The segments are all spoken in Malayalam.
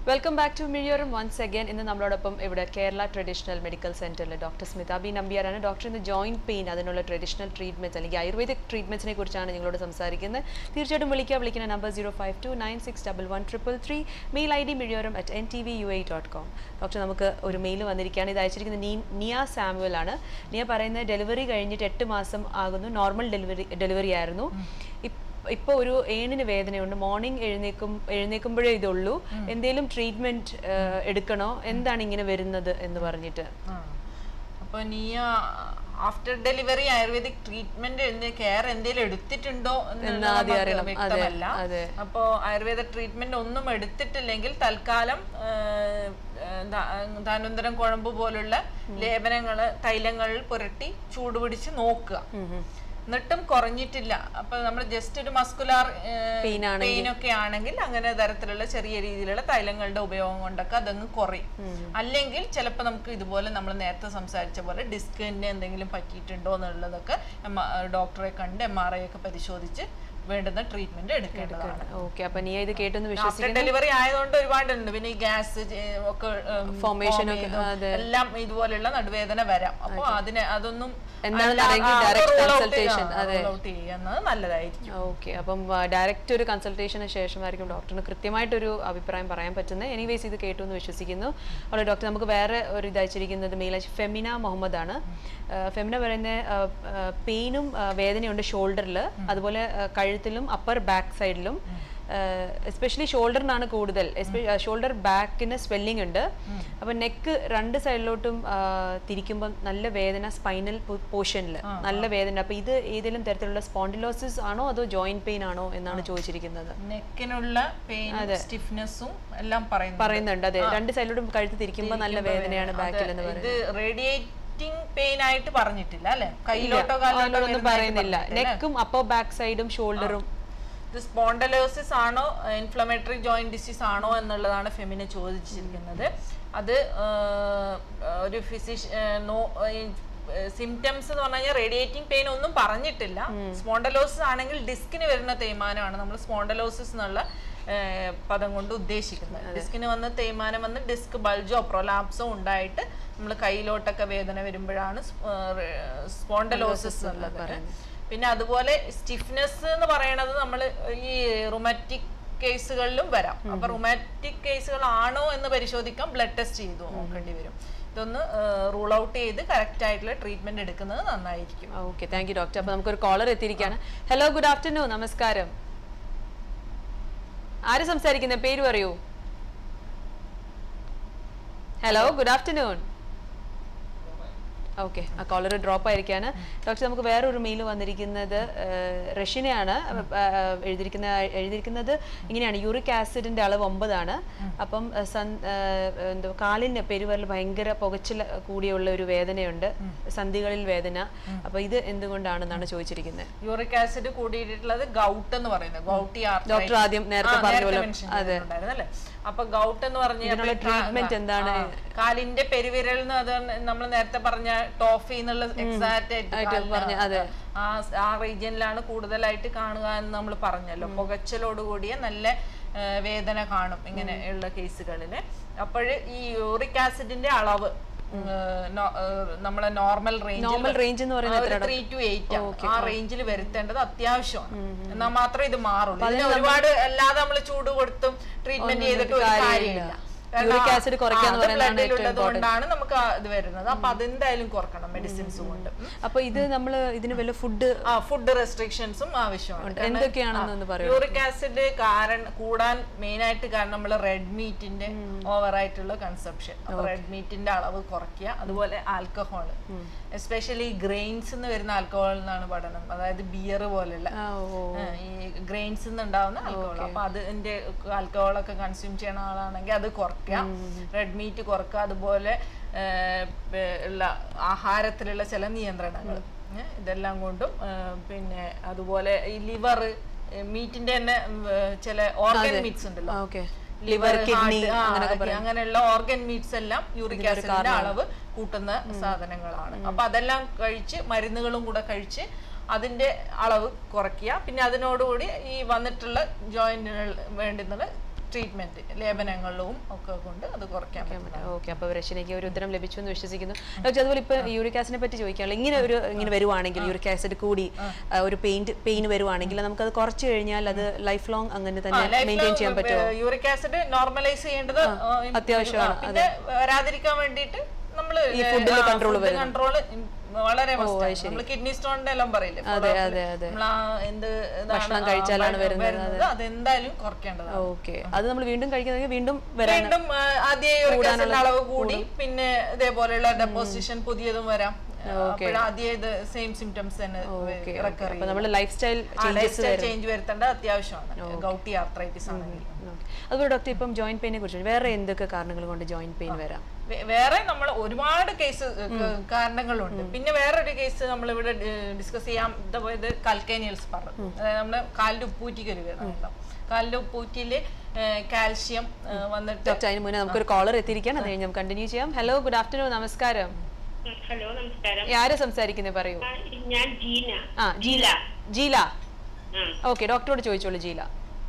Welcome back to Mizhiyorum once again ഇന്ന് നമ്മളോടൊപ്പം ഇവിടെ കേരള ട്രഡീഷണൽ മെഡിക്കൽ സെന്ററിലെ ഡോക്ടർ സ്മിത ബി നമ്പ്യാരാണ് ഡോക്ടർ ഇന്ന് ജോയിന്റ് പെയിൻ അതിനുള്ള ട്രഡീഷണൽ ട്രീറ്റ്മെന്റ്സ് അല്ലെങ്കിൽ ആയുർവേദിക് ട്രീറ്റ്മെന്റ്സിനെ കുറിച്ചാണ് നിങ്ങളോട് സംസാരിക്കുന്നത് തീർച്ചയായിട്ടും വിളിക്കുക വിളിക്കുന്ന number zero five two nine six double one triple three mail I D Mizhiyorum at N T V U I dot com doctor നമുക്ക് ഒരു മെയിൽ വന്നിരിക്കുകയാണ് ഇത് അയച്ചിരിക്കുന്നത് നീ നിയ സാമുവൽ ആണ് നിയ പറയുന്നത് ഡെലിവറി കഴിഞ്ഞിട്ട് എട്ട് മാസം ആകുന്നു നോർമൽ ഡെലിവറി ഡെലിവറി ആയിരുന്നു ഇപ്പ- ഇപ്പൊ ഒരു ഏണിന് വേദനയുണ്ട് മോർണിംഗ് എഴുന്നേക്കും എഴുന്നേക്കുമ്പോഴേ ഇതുള്ളൂ എന്തേലും ട്രീറ്റ്മെന്റ് എടുക്കണോ എന്താണ് ഇങ്ങനെ വരുന്നത് എന്ന് പറഞ്ഞിട്ട് ആ. അപ്പൊ നീ after delivery ayurvedic treatment care എന്തെങ്കിലും എടുത്തിട്ടുണ്ടോ എന്നുള്ളത് ആദ്യം നമുക്ക് അറിയണം. അതെ, വ്യക്തമല്ല അതെ. അപ്പോ ആയുർവേദ ട്രീറ്റ്മെന്റ് ഒന്നും എടുത്തിട്ടില്ലെങ്കിൽ തൽക്കാലം ആ, ആ, ധ- ധാന്വന്തരം കുഴമ്പ് പോലുള്ള ലേപനങ്ങള് തൈലങ്ങളിൽ പുരട്ടി ചൂടുപിടിച്ച് നോക്കുക എന്നിട്ടും കുറഞ്ഞിട്ടില്ല അപ്പൊ നമ്മൾ ജസ്റ്റ് ഒരു മസ്കുലാർ Pain ആണെങ്കിൽ. പെയിൻ ഒക്കെ ആണെങ്കിൽ അങ്ങനെ തരത്തിലുള്ള ചെറിയ രീതിയിലുള്ള തൈലങ്ങളുടെ ഉപയോഗം കൊണ്ടൊക്കെ അതങ്ങ് കുറയും അല്ലെങ്കിൽ ചിലപ്പോൾ നമുക്ക് ഇതുപോലെ നമ്മൾ നേരത്തെ സംസാരിച്ച പോലെ ഡിസ്കിന് എന്തെങ്കിലും പറ്റിയിട്ടുണ്ടോ എന്നുള്ളതൊക്കെ ഡോക്ടറെ കണ്ട് എം ആർ ഐ ഒക്കെ പരിശോധിച്ച് വേണ്ടുന്ന ട്രീറ്റ്മെന്റ് എടുക്കേണ്ടതാണ് ഓക്കെ അപ്പൊ നീ ഇത് കേട്ടെന്ന് ആഫ്റ്റർ വിശ്വസിക്കുന്നു ഡെലിവറി ആയതുകൊണ്ട് ഒരുപാടുണ്ട് പിന്നെ ഈ ഗ്യാസ് ഒക്കെ ഉം, Formation form ഒക്കെ, ചെയ്തും അതെ. എല്ലാം ഇതുപോലെയുള്ള നടുവേദന വരാം അപ്പൊ അതിനെ അതൊന്നും എന്താണെന്ന് അല്ല, അറിയെങ്കിൽ ആ, direct rule out consultation, ചെയ്യുക, അതെ. rule out ചെയ്യുന്നത് നല്ലതായിരിക്കും ഓക്കെ അപ്പം ഡയറക്റ്റ് ഒരു കൺസൾട്ടേഷന് ശേഷമായിരിക്കും ഡോക്ടറിന് കൃത്യമായിട്ടൊരു അഭിപ്രായം പറയാൻ പറ്റുന്നത് എനിവേസ് ഇത് കേട്ടു എന്ന് വിശ്വസിക്കുന്നു അവിടെ ഡോക്ടർ നമുക്ക് വേറെ ഒരു ഇത് അയച്ചിരിക്കുന്നത് മെയിൽ അയച്ച് ഫെമിന മുഹമ്മദ് ആണ് ഫെമിന പറയുന്ന പെയിനും വേദനയുണ്ട് ഷോൾഡറിൽ അതുപോലെ ആ, കഴുത്തിലും അപ്പർ ബാക്ക് സൈഡിലും എസ്പെഷ്യലി ഷോൾഡറിനാണ് കൂടുതൽ ഷോൾഡർ ബാക്കിന് സ്വെല്ലിംഗ് ഉണ്ട് അപ്പൊ നെക്ക് രണ്ട് സൈഡിലോട്ടും തിരിക്കുമ്പോൾ നല്ല വേദന സ്പൈനൽ പോർഷനിൽ നല്ല വേദന അപ്പൊ ഇത് ഏതെങ്കിലും തരത്തിലുള്ള സ്പോണ്ടിലോസിസ് ആണോ അതോ ജോയിന്റ് പെയിൻ ആണോ എന്നാണ് ചോദിച്ചിരിക്കുന്നത് നെക്കിനുള്ള പെയിൻ സ്റ്റിഫ്നെസ്സും എല്ലാം പറയുന്നു പറയുന്നുണ്ട് അതെ രണ്ട് സൈഡിലോട്ടും കഴുത്ത് തിരിക്കുമ്പോൾ നല്ല വേദനയാണ് ബാക്കിൽ എന്ന് പറയുന്നത് ഇത് റേഡിയേറ്റിംഗ് പെയിൻ ആയിട്ട് പറഞ്ഞിട്ടില്ല അല്ലെ കയ്യിലോട്ടോ കാലിലോട്ടോ അതിലൊന്നും വരുന്നതായിട്ട് പറയുന്നില്ല പറഞ്ഞിട്ടില്ല. നെക്കും അപ്പർ ബാക്ക് സൈഡും ഷോൾഡറും ഇത് സ്പോണ്ടലോസിസ് ആണോ ഇൻഫ്ലമേറ്ററി ജോയിന്റ് ഡിസീസ് ആണോ എന്നുള്ളതാണ് ഫെമിനെ ചോദിച്ചിരിക്കുന്നത് അത് ആഹ്, ഒരു ഫിസിഷ് സിംറ്റംസ് എന്ന് പറഞ്ഞു കഴിഞ്ഞാൽ റേഡിയേറ്റിംഗ് പെയിൻ ഒന്നും പറഞ്ഞിട്ടില്ല സ്പോണ്ടലോസിസ് ആണെങ്കിൽ ഡിസ്കിന് വരുന്ന തേയ്മാനമാണ് നമ്മൾ സ്പോണ്ടലോസിസ് എന്നുള്ള ആഹ്, പദം കൊണ്ട് ഉദ്ദേശിക്കുന്നത് ഡിസ്കിന് വന്ന് തേയ്മാനം വന്ന് ഡിസ്ക് ബൾജോ പ്രൊലാപ്സോ ഉണ്ടായിട്ട് നമ്മൾ കയ്യിലോട്ടൊക്കെ വേദന വരുമ്പോഴാണ് സ്പോണ്ടലോസിസ് എന്നുള്ളത് പിന്നെ അതുപോലെ സ്റ്റിഫ്നെസ് എന്ന് പറയണത് നമ്മൾ ഈ റുമാറ്റിക് കേസുകളിലും വരാം അപ്പൊ റുമാറ്റിക് കേസുകൾ ആണോ എന്ന് പരിശോധിക്കാൻ ബ്ലഡ് ടെസ്റ്റ് ചെയ്തു നോക്കേണ്ടി വരും ഇതൊന്ന് റൂൾ ഔട്ട് ചെയ്ത് കറക്റ്റ് ആയിട്ടുള്ള ട്രീറ്റ്മെന്റ് എടുക്കുന്നത് നന്നായിരിക്കും ഓക്കെ താങ്ക് യു ഡോക്ടർ അപ്പൊ നമുക്കൊരു കോളർ എത്തിയിരിക്കുകയാണ് ഹലോ ഗുഡ് ആഫ്റ്റർനൂൺ നമസ്കാരം ആര് സംസാരിക്കുന്ന പേര് പറയൂ ഹലോ ഗുഡ് ആഫ്റ്റർനൂൺ ഓക്കെ ആ കോളർ ഡ്രോപ്പ് ആയിരിക്കാണ് ഡോക്ടർ നമുക്ക് വേറൊരു മെയിൽ വന്നിരിക്കുന്നത് ഏഹ്, റഷ്യനെയാണ് ആ, എഴുതിയിരിക്കുന്ന എഴുതിയിരിക്കുന്നത് ഇങ്ങനെയാണ് യൂറിക് ആസിഡിന്റെ അളവ് ഒമ്പതാണ് അപ്പം ഏഹ്, സൻ- ഏഹ്, എന്തോ കാലിന് പെരുവരൽ ഭയങ്കര പുകച്ചിൽ കൂടിയുള്ള ഒരു വേദനയുണ്ട് സന്ധികളിൽ വേദന അപ്പൊ ഇത് എന്തുകൊണ്ടാണെന്നാണ് ചോദിച്ചിരിക്കുന്നത് യൂറിക് ആസിഡ് കൂടിയിട്ടുള്ളത് ഗൗട്ട് എന്ന് പറയുന്നത് ഗൗട്ടി ഡോക്ടർ ആദ്യം നേരത്തെ പറഞ്ഞ പോലെ അതെ അല്ലേ അപ്പൊ ഗൗട്ട് എന്ന് പറഞ്ഞ ഇതിനുള്ള treatment എന്താണ്? കാലിന്റെ പെരുവിരൽ എന്ന് അത് നമ്മൾ നേരത്തെ പറഞ്ഞ ടോഫി എന്നുള്ള എക്സാക്ട് ആയിട്ട് പറഞ്ഞ, അതെ. ആ ആ റീജിയനിലാണ് കൂടുതലായിട്ട് കാണുക എന്ന് നമ്മൾ പറഞ്ഞല്ലോ പുകച്ചലോട് കൂടിയ നല്ല ആ, വേദന കാണും ഇങ്ങനെ ഉള്ള കേസുകളിൽ അപ്പോൾ ഈ യൂറിക് ആസിഡിന്റെ അളവ് ഉം, നോ- ആ, നമ്മളെ നോർമൽ റേഞ്ച് നോർമൽ റേഞ്ച് എന്ന് പറയുന്നത് ത്രീ ടു എയ്റ്റ് ആ റേഞ്ചിൽ വരുത്തേണ്ടത് അത്യാവശ്യമാണ് എന്നാൽ മാത്രമേ ഇത് മാറുള്ളൂ ഇതിന് ഒരുപാട് അല്ലാതെ നമ്മൾ ചൂട് കൊടുത്തും ട്രീറ്റ്മെന്റ് ചെയ്തിട്ട് ഒരു കാര്യമില്ല Uric acid കുറയ്ക്കാന്ന് പറയുന്നതാണ് ഏറ്റവും ബ്ലഡിലുള്ളത് കൊണ്ടാണ് നമുക്ക് ആ ഇത് വരുന്നത് അപ്പൊ അതെന്തായാലും കുറക്കണം മെഡിസിൻസ് കൊണ്ട് ഉം. അപ്പൊ ഇത് നമ്മൾ ഇതിന് വല്ല ഫുഡ് ആ ഫുഡ് റെസ്ട്രിക്ഷൻസും ആവശ്യമാണ് എന്തൊക്കെയാണെന്നൊന്ന് പറയൂ യൂറിക് ആസിഡ് കാരണം കൂടാൻ മെയിൻ ആയിട്ട് കാരണം നമ്മൾ റെഡ് മീറ്റിന്റെ ഓവർ ആയിട്ടുള്ള കൺസപ്ഷൻ അപ്പൊ റെഡ് മീറ്റിന്റെ അളവ് കുറയ്ക്കുക അതുപോലെ ആൽക്കഹോൾ എസ്പെഷ്യലി ഗ്രെയിൻസ് എന്ന് വരുന്ന ആൽക്കഹോൾ എന്നാണ് പഠനം അതായത് ബിയർ പോലെയുള്ള ആ, ഓ ആ, ഈ ഗ്രെയിൻസ് ഉണ്ടാവുന്ന ആൽക്കഹോൾ അപ്പൊ അതിന്റെ ആൽക്കഹോൾ ഒക്കെ കൺസ്യൂം ചെയ്യണ ആളാണെങ്കിൽ അത് കുറയ്ക്കുക റെഡ് മീറ്റ് കുറക്കുക അതുപോലെ ആ, പെ- ഉള്ള ആഹാരത്തിലുള്ള ചില നിയന്ത്രണങ്ങൾ ഏ, ഇതെല്ലാം കൊണ്ടും ആ, പിന്നെ അതുപോലെ ഈ ലിവർ മീറ്റിന്റെ തന്നെ ഉം, ഏ, ചില ഓർഗൻ മീറ്റ്സ് ഉണ്ടല്ലോ ഓക്കെ ലിവർ കിഡ്നി അങ്ങനെയുള്ള ഓർഗൻ മീറ്റ്സ് എല്ലാം യൂറിക് ആസിഡിന്റെ അളവ് കൂട്ടുന്ന സാധനങ്ങളാണ് അപ്പൊ അതെല്ലാം കഴിച്ച് മരുന്നുകളും കൂടെ കഴിച്ച് അതിന്റെ അളവ് കുറയ്ക്കുക പിന്നെ അതിനോടുകൂടി ഈ വന്നിട്ടുള്ള ജോയിന്റുകൾ വേണ്ടുന്നത് ട്രീറ്റ്മെന്റ് ലേപനങ്ങളും ഒക്കെ കൊണ്ട് അത് കുറയ്ക്കാൻ പറ്റും ഓക്കെ അപ്പോൾ രക്ഷനയ്ക്ക് ഒരു ഉത്തരം ലഭിച്ചു എന്ന് വിശ്വസിക്കുന്നു ഡോക്ടർ അതുപോലെ ഇപ്പോൾ യൂറിക് ആസിഡിനെ പറ്റി ചോദിക്കാമല്ലോ ഇങ്ങനെ ഒരു ഇങ്ങനെ വരുവാണെങ്കിൽ യൂറിക് ആസിഡ് കൂടി ആ, ഒരു പെയിന്റ് പെയിൻ വരുവാണെങ്കിൽ നമുക്കത് കുറച്ച് കഴിഞ്ഞാൽ അത് ലൈഫ് ലോങ് അങ്ങനെ തന്നെ മെയിൻറ്റെയിൻ ചെയ്യാൻ പറ്റുമോ യൂറിക് ആസിഡ് നോർമലൈസ് ചെയ്യേണ്ടത് ആ, ഇം- അത്യാവശ്യമാണ്, ആ, പിന്നെ വരാതിരിക്കാൻ വേണ്ടിയിട്ട് നമ്മള് ഈ food ല് control കൺട്രോൾ വളരെ നമ്മൾ കിഡ്നി സ്റ്റോണിന്റെ എല്ലാം പറയില്ലേ അതെ അതെ അതെ നമ്മൾ ആ എന്ത് ഇതാണ് ഭക്ഷണം ആ കഴിച്ചാലാണ് വ- വരുന്നത്, അതെന്തായാലും കുറയ്ക്കേണ്ടതാണ് ഓക്കെ അത് നമ്മൾ വീണ്ടും കഴിക്കുന്നെങ്കിൽ വീണ്ടും വരാൻ വീണ്ടും ആ, ആദ്യം യൂറിക് ആസിഡിന്റെ അളവ് കൂടി പിന്നെ ഇതേപോലെയുള്ള ഡെപ്പോസിഷൻ പുതിയതും വരാം അപ്പോഴും ആദ്യം ഇത് സെയിം സിംറ്റംസ് തന്നെ റെക്കർ അപ്പോൾ നമ്മൾ ലൈഫ് സ്റ്റൈൽ ചേഞ്ച് വരുത്തേണ്ടത് അത്യാവശ്യമാണ് ഗൗട്ടി ആർത്രൈറ്റിസ് ആണെങ്കിൽ അതുപോലെ ഡോക്ടർ ഇപ്പം ജോയിന്റ് പെയിനെ കുറിച്ച് വേറെ എന്തൊക്കെ കാരണങ്ങൾ കൊണ്ട് ജോയിന്റ് പെയിൻ വരാം വേ- വേറെ നമ്മൾ ഒരുപാട് കേസ് കാരണങ്ങളുണ്ട് പിന്നെ വേറൊരു കേസ് നമ്മൾ ഇവിടെ ഡിസ്കസ് ചെയ്യാൻ ഇത് പോയത് കൽക്കേനിയൽസ് പറഞ്ഞു അതായത് നമ്മുടെ കാലിന്റെ ഉപ്പൂറ്റിക്ക് ഒരു വേദന കാലിന്റെ ഉപ്പൂറ്റിയില് കാൽഷ്യം വന്നിട്ട് ഡോക്ടർ അതിന് മുന്നേ നമുക്കൊരു കോളർ എത്തിയിരിക്കുകയാണ് അത് കഴിഞ്ഞ് നമുക്ക് കണ്ടിന്യൂ ചെയ്യാം ഹലോ ഗുഡ് ആഫ്റ്റർനൂൺ നമസ്കാരം ഹലോ നമസ്കാരം ഈ ആരാ സംസാരിക്കുന്നത് പറയൂ ആ, ഞാൻ ജീന ആ ജീല ജീല ആ. ഓക്കെ ഡോക്ടറോട് ചോദിച്ചോളൂ ജീല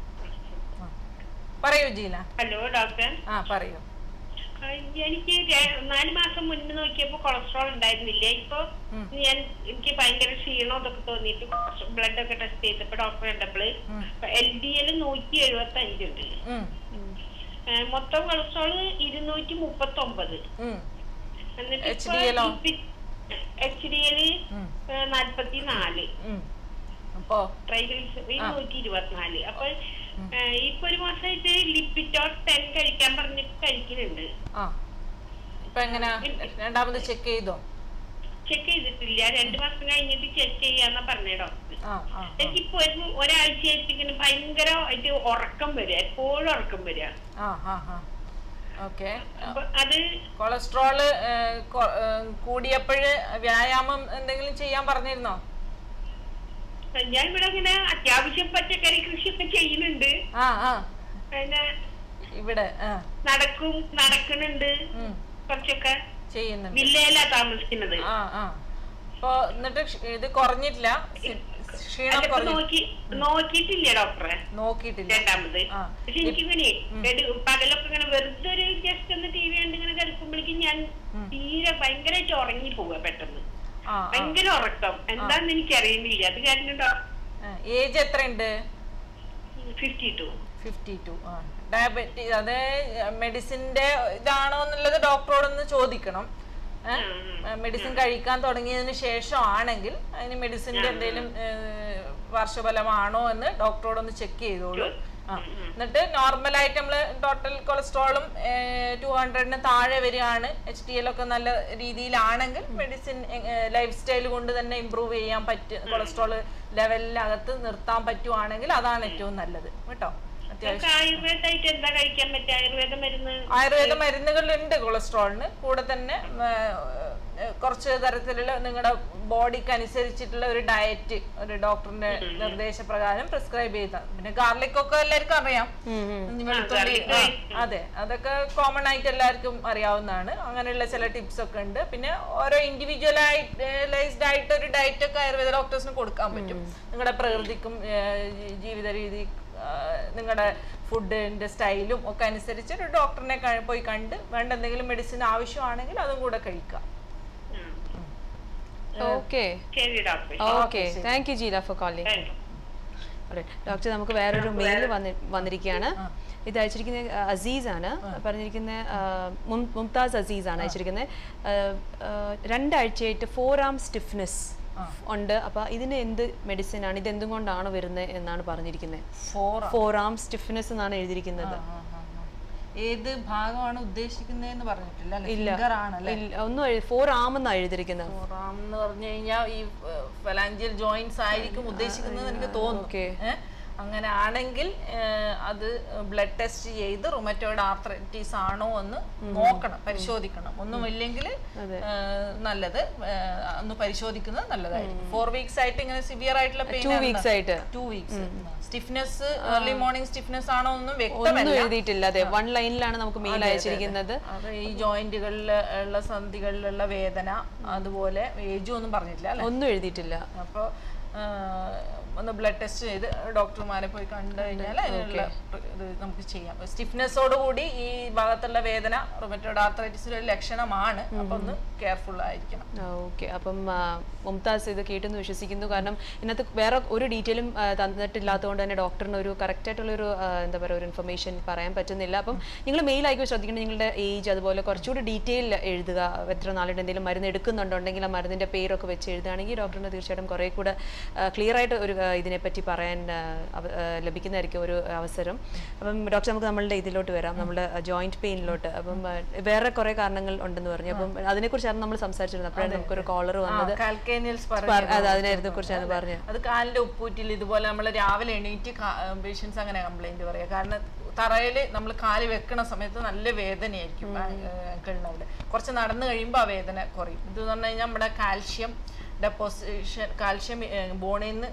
പറയൂ ജീല ഹലോ ഡോക്ടർ ആ പറയൂ ആ, എനിക്ക് ര- നാല് മാസം മുന്നേ നോക്കിയപ്പോ കൊളസ്ട്രോൾ ഉണ്ടായിരുന്നില്ല ഇപ്പൊ ഞാൻ എനിക്ക് ഭയങ്കര ക്ഷീണം ഇതൊക്കെ തോന്നിയിട്ട് ബ്ലഡ് ഒക്കെ ടെസ്റ്റ് ചെയ്തപ്പോ ഡോക്ടർ കണ്ടപ്പോൾ എൽ ഡി എൽ നൂറ്റി എഴുപത്തി അഞ്ചുണ്ട് ഉം, ആ, മൊത്തം കൊളസ്ട്രോൾ ഇരുന്നൂറ്റി മുപ്പത്തി ഒമ്പത് ഉം, എന്നിട്ട് HDL ഓ? എച്ച് ഡി എൽ നാല്പത്തി നാല് ഉം. അപ്പോ ട്രൈഗ്ലിസറിഡ് നൂറ്റി ഇരുപത്തിനാല് അപ്പൊ ഏഹ്, ഇപ്പൊ ഒരു മാസമായിട്ട് ലിപ്പിറ്റോൾ ടെൻ കഴിക്കാൻ പറഞ്ഞിട്ട് കഴിക്കുന്നുണ്ട് ആ ഇപ്പൊ എങ്ങനെയാ രണ്ടാമത് ചെക്ക് ചെയ്തോ ചെക്ക് ചെയ്തിട്ടില്ല രണ്ടു മാസം കഴിഞ്ഞിട്ട് ചെക്ക് ചെയ്യാന്നാ പറഞ്ഞ ഡോക്ടർ ആ ആ എനിക്കിപ്പോ ഒരു ഒരാഴ്ചയായിട്ട് ഇങ്ങനെ ഭയങ്കരമായിട്ട് ഉറക്കം വരിക എപ്പോഴും ഉറക്കം വരിക ആ ആ ആ ഓക്കെ അപ്പൊ അത് കൊളസ്ട്രോള് കൂടിയപ്പോഴ് വ്യായാമം എന്തെങ്കിലും ചെയ്യാൻ പറഞ്ഞിരുന്നോ ഞാൻ ഇവിടെ ഇങ്ങനെ അത്യാവശ്യം പച്ചക്കറി കൃഷിയൊക്കെ ചെയ്യുന്നുണ്ട് ആ ആ പിന്നെ ഇവിടെ ആ നടക്കും നടക്കുന്നുണ്ട് ഉം, കുറച്ചൊക്കെ ചെയ്യുന്നുണ്ട് വില്ലയിലാ താമസിക്കുന്നത് ആ ആ അപ്പൊ എന്നിട്ട് ക്ഷ- ഇത് കുറഞ്ഞിട്ടില്ല സി- ക്ഷീണം അതിപ്പോ കുറഞ്ഞു നോക്കി നോക്കിയിട്ടില്ല ഡോക്ടറെ നോക്കിയിട്ടില്ല രണ്ടാമത് ആ. പക്ഷെ എനിക്കിങ്ങനെ എട്- പകലൊക്കെ ഇങ്ങനെ വെറുതെ ഒരു ജസ്റ്റ് ഒന്ന് ടി വി കണ്ട് ഇങ്ങനെ കിടക്കുമ്പോഴേക്കും ഞാൻ തീരെ ഭയങ്കരമായിട്ട് ഉറങ്ങി പോവുക പെട്ടെന്ന് ആ ഭയങ്കര ഉറക്കം എന്താന്ന് എനിക്ക് അറിയുന്നില്ല അത് കാരണം ഏജ് എത്രയുണ്ട് ഫിഫ്റ്റി ടു ഫിഫ്റ്റി ടു ആ ഡയബറ്റി അത് മെഡിസിന്റെ ഇതാണോ എന്നുള്ളത് ഡോക്ടറോടൊന്ന് ചോദിക്കണം മെഡിസിൻ കഴിക്കാൻ തുടങ്ങിയതിന് ശേഷം ആണെങ്കിൽ അതിന് മെഡിസിന്റെ എന്തെങ്കിലും വർഷഫലമാണോ എന്ന് ഡോക്ടറോടൊന്ന് ചെക്ക് ചെയ്തോളൂ ആ എന്നിട്ട് നോർമലായിട്ട് നമ്മൾ ടോട്ടൽ കൊളസ്ട്രോളും ടു ഹൺഡ്രഡിന് താഴെ വരികയാണ് എച്ച് ഡി എൽ ഒക്കെ നല്ല രീതിയിലാണെങ്കിൽ മെഡിസിൻ ലൈഫ് സ്റ്റൈൽ കൊണ്ട് തന്നെ ഇമ്പ്രൂവ് ചെയ്യാൻ പറ്റും കൊളസ്ട്രോൾ ലെവലിനകത്ത് നിർത്താൻ പറ്റുവാണെങ്കിൽ അതാണ് ഏറ്റവും നല്ലത് കേട്ടോ അത്യാവശ്യം ആയുർവേദമായിട്ട് എന്താ കഴിക്കാൻ പറ്റുക ആയുർവേദ മരുന്ന് ആയുർവേദ മരുന്നുകളുണ്ട് കൊളസ്ട്രോളിന് കൂടെ തന്നെ ഉം, ഏർ, കുറച്ച് തരത്തിലുള്ള നിങ്ങളുടെ ബോഡിക്ക് അനുസരിച്ചിട്ടുള്ള ഒരു ഡയറ്റ് ഒരു ഡോക്ടറിന്റെ നിർദ്ദേശപ്രകാരം പ്രിസ്ക്രൈബ് ചെയ്ത പിന്നെ ഗാർലിക് ഒക്കെ എല്ലാവർക്കും അറിയാം ഇനി വെളുത്തുള്ളി ആ, അതെ അതൊക്കെ കോമൺ ആയിട്ട് എല്ലാവർക്കും അറിയാവുന്നതാണ് അങ്ങനെയുള്ള ചില ടിപ്സ് ഒക്കെ ഉണ്ട് പിന്നെ ഓരോ ഇൻഡിവിജ്വലൈസ്ഡ് ആയിട്ട് ഒരു ഡയറ്റ് ഒക്കെ ആയുർവേദ ഡോക്ടേഴ്സിന് കൊടുക്കാൻ പറ്റും നിങ്ങളുടെ പ്രകൃതിക്കും ഏർ, ജീവിത രീതി നിങ്ങളുടെ ഫുഡിന്റെ സ്റ്റൈലും ഒക്കെ അനുസരിച്ച് ഒരു ഡോക്ടറിനെ ക- പോയി കണ്ട് വേണ്ട എന്തെങ്കിലും മെഡിസിൻ ആവശ്യമാണെങ്കിൽ അതും കൂടെ കഴിക്കാം ഓക്കെ ശരി doctor okay thank you Jeela for calling thank you doctor നമുക്ക് വേറൊരു മെയിൽ വന്നി വന്നിരിക്കുകയാണ് ഇത് അയച്ചിരിക്കുന്നത് അഹ്, അസീസ് ആണ് പറഞ്ഞിരിക്കുന്ന അഹ്, മും- മുംതാസ് അസീസ് ആണ് അയച്ചിരിക്കുന്നത് അഹ്, അഹ്, രണ്ടാഴ്ചയായിട്ട് ഫോർ ആം സ്റ്റിഫ്നെസ് ഉണ്ട് അപ്പൊ ഇതിന് എന്ത് മെഡിസിൻ ആണ് ഇത് എന്തും കൊണ്ടാണ് വരുന്നത് എന്നാണ് പറഞ്ഞിരിക്കുന്നത് ഫോർ ഫോർ ആം സ്റ്റിഫ്നെസ് എന്നാണ് എഴുതിയിരിക്കുന്നത് ഏത് ഭാഗമാണ് ഉദ്ദേശിക്കുന്നതെന്ന് പറഞ്ഞിട്ടില്ല ഇല്ല ഫിംഗർ ആണല്ലേ ഇല്ല, ഒന്നും ഫോർ ആം എന്നാണ് എഴുതിയിരിക്കുന്നത് ഫോറാം എന്ന് പറഞ്ഞു കഴിഞ്ഞാൽ ഈ ഫലാഞ്ചിയൽ ജോയിന്റ്സ് ആയിരിക്കും ഉദ്ദേശിക്കുന്നത് എനിക്ക് തോന്നുന്നു ഓക്കെ ഏ? അങ്ങനെ ആണെങ്കിൽ ഏഹ്, അത് ബ്ലഡ് ടെസ്റ്റ് ചെയ്ത് റുമറ്റോയിഡ് ആർത്രൈറ്റിസ് ആണോ എന്ന് നോക്കണം പരിശോധിക്കണം ഒന്നും ഇല്ലെങ്കിൽ നല്ലത് ഏഹ്, ഒന്ന് പരിശോധിക്കുന്നത് നല്ലതായിരിക്കും ഫോർ വീക്സ് ആയിട്ട് ഇങ്ങനെ സിവിയർ ആയിട്ടുള്ള ടു പെയിൻ വീക്സ് ആയിട്ട് two weeks stiffness early morning stiffness ആണോ ഒന്നും ഒന്നും വ്യക്തമല്ല എഴുതിയിട്ടില്ല അതെ വൺ ലൈനിലാണ് നമുക്ക് മെയിൽ അയച്ചിരിക്കുന്നത് അത് ഈ ജോയിന്റുകളിൽ ഉള്ള സന്ധികളിലുള്ള വേദന അതുപോലെ ഏജും ഒന്നും പറഞ്ഞിട്ടില്ല അല്ലെ ഒന്നും എഴുതിയിട്ടില്ല അപ്പോൾ ഒന്ന് ബ്ലഡ് ടെസ്റ്റ് ചെയ്ത് ഡോക്ടർമാരെ പോയി കണ്ടു കഴിഞ്ഞാൽ അതിനുള്ള ഇത് നമുക്ക് ചെയ്യാം സ്റ്റിഫ്നെസ്സോട് കൂടി ഈ ഭാഗത്തുള്ള വേദന റൊമറ്റോഡ് ആർത്രൈറ്റിസിന്റെ ഒരു ലക്ഷണമാണ് അപ്പൊ ഒന്ന് കെയർഫുൾ ആയിരിക്കണം ഓക്കെ അപ്പം ആ, മുംതാസ് ഇത് കേട്ടെന്ന് വിശ്വസിക്കുന്നു കാരണം ഇതിനകത്ത് വേറെ ഒരു ഡീറ്റെയിലും തന്നിട്ടില്ലാത്തതുകൊണ്ട് തന്നെ ഡോക്ടറിന് ഒരു കറക്റ്റ് ആയിട്ടുള്ള ഒരു എന്താ പറയുക ഒരു ഇൻഫർമേഷൻ പറയാൻ പറ്റുന്നില്ല അപ്പം നിങ്ങൾ മെയിൽ ആയിരിക്കും ശ്രദ്ധിക്കണം നിങ്ങളുടെ ഏജ് അതുപോലെ കുറച്ചുകൂടി ഡീറ്റെയിൽ എഴുതുക എത്ര നാളുണ്ട് എന്തെങ്കിലും മരുന്ന് എടുക്കുന്നുണ്ടെങ്കിൽ ആ മരുന്നിന്റെ പേരൊക്കെ വെച്ച് എഴുതുകയാണെങ്കിൽ ഡോക്ടറിന് തീർച്ചയായിട്ടും കുറേ കൂടെ ക്ലിയർ ആയിട്ട് ഒരു ആ, ഇതിനെപ്പറ്റി പറയാൻ ആ, അവ- ആ, ലഭിക്കുന്നതായിരിക്കും ഒരു അവസരം അപ്പം ഡോക്ടർ നമുക്ക് നമ്മളുടെ ഇതിലോട്ട് വരാം നമ്മുടെ ജോയിന്റ് പെയിനിലോട്ട് അപ്പം ആ, വേറെ കുറേ കാരണങ്ങൾ ഉണ്ടെന്ന് പറഞ്ഞു അപ്പം അതിനെക്കുറിച്ചാണ് നമ്മൾ സംസാരിച്ചിരുന്നത് അപ്പോഴാണ് നമുക്കൊരു കോളർ വന്നത് കാൽക്കേനിയൽസ് പറ- അത് അതിനെ കുറിച്ചാണ് പറഞ്ഞത് അത് കാലിന്റെ ഉപ്പൂറ്റിൽ ഇതുപോലെ നമ്മൾ രാവിലെ എണീറ്റ് പേഷ്യൻസ് അങ്ങനെ കംപ്ലൈന്റ് പറയാ കാരണം തറയിൽ നമ്മൾ കാല് വെക്കണ സമയത്ത് നല്ല വേദനയായിരിക്കും അങ്കിളിന് അവിടെ കുറച്ച് നടന്നു കഴിയുമ്പോൾ ആ വേദന കുറയും ഇത് പറഞ്ഞു കഴിഞ്ഞാൽ നമ്മുടെ കാൽഷ്യം ഡെപ്പോസിഷൻ കാൽഷ്യം ബോണിൽ നിന്ന്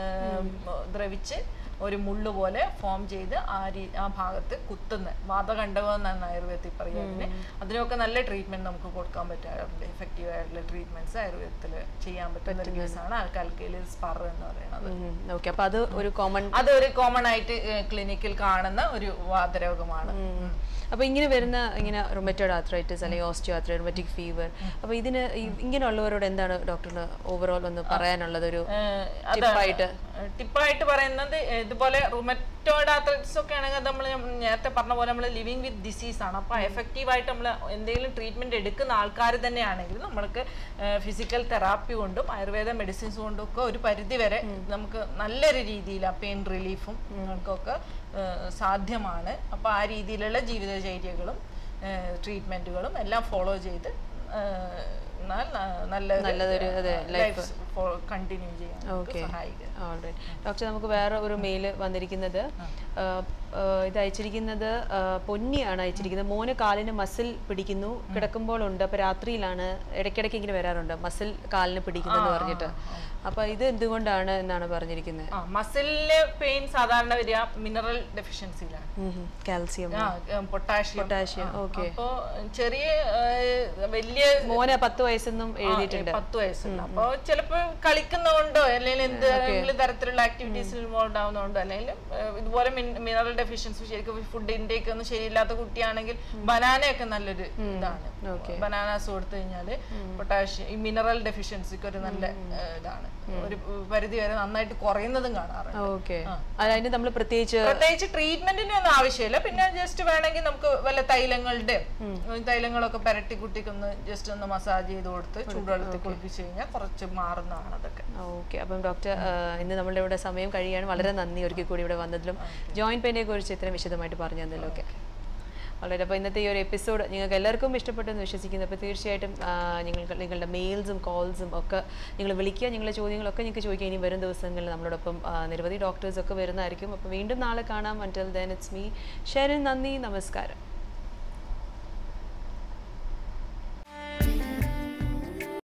ദ്രവിച്ച് ഒരു മുള്ളു പോലെ ഫോം ചെയ്ത് ആ രീ ആ ഭാഗത്ത് കുത്തുന്ന വാതകണ്ഡകം എന്നാണ് ആയുർവേദത്തിൽ പറയുക അതിന് അതിനൊക്കെ നല്ല ട്രീറ്റ്മെന്റ് നമുക്ക് കൊടുക്കാൻ പറ്റാറുണ്ട് എഫക്റ്റീവ് ആയിട്ടുള്ള ട്രീറ്റ്മെന്റ്സ് ആയുർവേദത്തിൽ ചെയ്യാൻ പറ്റുന്ന ഒരു കേസാണ് ആൽക്കാൽക്കയിൽ സ്പർ എന്ന് പറയുന്നത് ഓക്കെ അപ്പൊ അത് ഒരു കോമൺ അതൊരു കോമൺ ആയിട്ട് ക്ലിനിക്കിൽ കാണുന്ന ഒരു വാതരോഗമാണ് അപ്പൊ ഇങ്ങനെ വരുന്ന ഇങ്ങനെ റൊമറ്റോഡ് ആർത്രൈറ്റിസ് അല്ലെങ്കിൽ ഓസ്റ്റിയോ ആർത്രൈറ്റ് റൊമറ്റിക് ഫീവർ അപ്പൊ ഇതിന് ഈ- ഇങ്ങനെയുള്ളവരോട് എന്താണ് ഡോക്ടറിന് ഓവറോൾ ഒന്ന് പറയാനുള്ളത് ഒരു ടിപ്പായിട്ട് ടിപ്പായിട്ട് പറയുന്നത് ഇതുപോലെ റുമറ്റോയിഡ് ആർത്രൈറ്റിസ് ഒക്കെ ആണെങ്കിൽ നമ്മൾ നേരത്തെ പറഞ്ഞ പോലെ നമ്മൾ ലിവിങ് വിത്ത് ഡിസീസ് ആണ് അപ്പോൾ എഫക്റ്റീവ് ആയിട്ട് നമ്മൾ എന്തെങ്കിലും ട്രീറ്റ്മെന്റ് എടുക്കുന്ന ആൾക്കാർ തന്നെയാണെങ്കിൽ നമ്മൾക്ക് ഫിസിക്കൽ തെറാപ്പി കൊണ്ടും ആയുർവേദ മെഡിസിൻസ് കൊണ്ടും ഒക്കെ ഒരു പരിധി വരെ നമുക്ക് നല്ലൊരു രീതിയിൽ ആ പെയിൻ റിലീഫും നിങ്ങൾക്കൊക്കെ ഏഹ്, സാധ്യമാണ് അപ്പോൾ ആ രീതിയിലുള്ള ജീവിതചര്യകളും ട്രീറ്റ്മെന്റുകളും എല്ലാം ഫോളോ ചെയ്ത് ഏഹ്, എന്നാൽ ന- നല്ലൊരു ലൈഫ് കണ്ടിന്യൂ ചെയ്യാൻ നമുക്ക് Okay. സഹായിക്കുക ഡോക്ടർ നമുക്ക് വേറെ ഒരു മെയില് വന്നിരിക്കുന്നത് ആ, ആ, ഇത് അയച്ചിരിക്കുന്നത് ആ, പൊന്നിയാണ് അയച്ചിരിക്കുന്നത് മോന് കാലിന് മസിൽ പിടിക്കുന്നു കിടക്കുമ്പോൾ ഉണ്ട് അപ്പൊ രാത്രിയിലാണ് ഇടയ്ക്കിടയ്ക്ക് ഇങ്ങനെ വരാറുണ്ട് മസിൽ കാലിന് പിടിക്കുന്നു എന്ന് പറഞ്ഞിട്ട് അപ്പൊ ഇത് എന്തുകൊണ്ടാണ് എന്നാണ് പറഞ്ഞിരിക്കുന്നത് ആ മസിലിലെ പെയിൻ സാധാരണ വരിക മിനറൽ ഡെഫിഷ്യൻസിയിലാണ് കാൽസ്യം പൊട്ടാഷ്യം Potassium, okay. അപ്പോ ചെറിയ ഏഹ്, വലിയ മോന് പത്ത് വയസ്സെന്നും എഴുതിയിട്ടുണ്ട് പത്ത് വയസ്സുണ്ട് അപ്പൊ ചിലപ്പോ കളിക്കുന്നതുകൊണ്ടോ അല്ലെങ്കിൽ എന്തെങ്കിലും തരത്തിലുള്ള ആക്ടിവിറ്റീസിൽ ഇൻവോൾവ് ആവുന്നതുകൊണ്ടോ അല്ലെങ്കിൽ ഏഹ്, ഇതുപോലെ മിനറൽ ഡെഫിഷ്യൻസി ശരിക്കും ഫുഡ് ഇൻടേക്ക് ഒന്നും ശരിയില്ലാത്ത കുട്ടിയാണെങ്കിൽ ബനാനയൊക്കെ നല്ലൊരു ഇതാണ് ബനാനാസ് കൊടുത്തു കഴിഞ്ഞാല് പൊട്ടാഷ്യം ഈ മിനറൽ ഡെഫിഷ്യൻസിക്ക് ഒരു നല്ല ഏഹ്, ഇതാണ് ഒരു പരിധി വരെ നന്നായിട്ട് കുറയുന്നതും കാണാറുണ്ട് ഓക്കെ അതിന് നമ്മൾ പ്രത്യേകിച്ച് പ്രത്യേകിച്ച് ട്രീറ്റ്മെന്റിന് ഒന്നും ആവശ്യമില്ല പിന്നെ ജസ്റ്റ് വേണമെങ്കിൽ നമുക്ക് വല്ല തൈലങ്ങളുടെ തൈലങ്ങളൊക്കെ പുരട്ടി കുട്ടിക്കൊന്ന് ജസ്റ്റ് ഒന്ന് മസാജ് ചെയ്ത് കൊടുത്ത് ചൂടുവെള്ളത്തിൽ കുളിപ്പിച്ച് കഴിഞ്ഞാൽ കുറച്ച് മാറുന്നതാണ് അതൊക്കെ ഓക്കെ അപ്പം ഡോക്ടർ ഇന്ന് നമ്മളുടെ ഇവിടെ സമയം കഴിയാണ് വളരെ നന്ദി ഒരിക്കൽ കൂടി ഇവിടെ വന്നതിലും ജോയിന്റ് പെയിനെ കുറിച്ച് ഇത്രയും വിശദമായിട്ട് പറഞ്ഞു തന്നല്ലോ ഒക്കെ വളരെ അപ്പോൾ ഇന്നത്തെ ഈ ഒരു എപ്പിസോഡ് നിങ്ങൾക്ക് എല്ലാവർക്കും ഇഷ്ടപ്പെട്ടെന്ന് വിശ്വസിക്കുന്നു അപ്പോൾ തീർച്ചയായിട്ടും ആ, നിങ്ങൾക്ക് നിങ്ങളുടെ മെയിൽസും കോൾസും ഒക്കെ നിങ്ങൾ വിളിക്കുക നിങ്ങളുടെ ചോദ്യങ്ങളൊക്കെ നിങ്ങൾക്ക് ചോദിക്കുക ഇനി വരും ദിവസങ്ങളിൽ നമ്മളോടൊപ്പം ആ, നിരവധി ഡോക്ടേഴ്സ് ഒക്കെ വരുന്നതായിരിക്കും അപ്പോൾ വീണ്ടും നാളെ കാണാം until then it's me Sheran നന്ദി നമസ്കാരം